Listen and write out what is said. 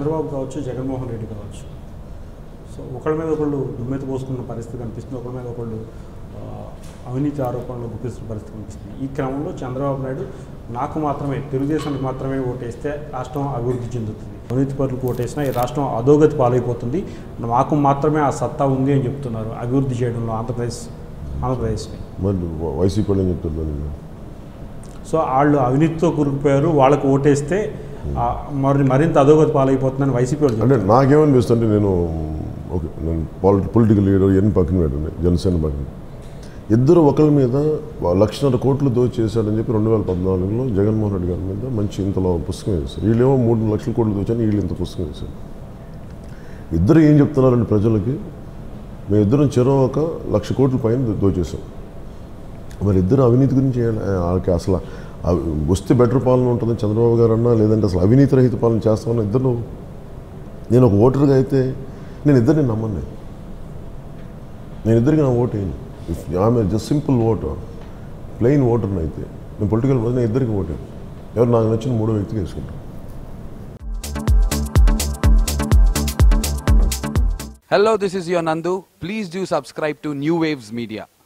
చంద్రబాబు కావచ్చు జగన్మోహన్ రెడ్డి కావచ్చు సో ఒకళ్ళ మీద ఒకళ్ళు దుమ్మెత్తి పోసుకున్న పరిస్థితి కనిపిస్తుంది ఒకళ్ళ మీద ఒకళ్ళు ఆ, అవినీతి ఆరోపణలు గుప్పిస్తున్న పరిస్థితి కనిపిస్తుంది ఈ క్రమంలో చంద్రబాబు నాయుడు నాకు మాత్రమే తెలుగుదేశానికి మాత్రమే ఓటేస్తే రాష్ట్రం అభివృద్ధి చెందుతుంది అవినీతి పరులకు ఓటేసినా ఈ రాష్ట్రం అధోగతి పాలైపోతుంది మాకు మాత్రమే ఆ సత్తా ఉంది అని చెప్తున్నారు అభివృద్ధి చేయడంలో ఆంధ్రప్రదేశ్ ఆంధ్రప్రదేశ్ని మరి వైసీపీ వాళ్ళు ఏం చెప్తున్నారు సో వాళ్ళు అవినీతితో కూరుకుపోయారు వాళ్ళకు ఓటేస్తే ఆ, మరి మరింత అధోగతి పాలైపోతుందని వైసీపీ వాళ్ళు అంటే చెప్తున్నారు. నాకేమనిపిస్తుంది నేను ఓకే నేను పాలిటి పొలిటికల్ లీడర్ ఎన్ని పక్కన పెట్టండి జనసేన పక్కన ఇద్దరు ఒకరి మీద వా- లక్షన్నర కోట్లు దోచేశాడని చెప్పి రెండు వేల పద్నాలుగులో జగన్మోహన్ రెడ్డి గారి మీద మంచి ఇంతలో పుస్తకం వేశారు వీళ్ళేమో మూడు లక్షల కోట్లు దోచాను వీళ్ళు ఇంత పుస్తకం వేశారు ఇద్దరు ఏం చెప్తున్నారంటే ప్రజలకి మేము ఇద్దరం చెరో ఒక లక్ష కోట్ల పైన దో- దోచేసాం మరి ఇద్దరు అవినీతి గురించి ఏ- వాళ్ళకి అసలు అవి- వస్తే బెటర్ పాలన ఉంటుంది చంద్రబాబు గారు అన్నా లేదంటే అసలు అవినీతి రహిత పాలన చేస్తామని ఇద్దరు నేను ఒక ఓటర్గా అయితే నేను ఇద్దరిని నమ్మను నేను. నేను ఇద్దరికి నా ఓటు వేయను ఇఫ్ ఆమె జస్ట్ సింపుల్ ఓటర్ ప్లెయిన్ ఓటర్ని అయితే నేను పొలిటికల్ నేను ఇద్దరికి ఓటు వేయను. ఎవరు నాకు నచ్చిన మూడో వ్యక్తికి వేసుకుంటాను Hello, this is your Nandu. Please do subscribe to New Waves Media.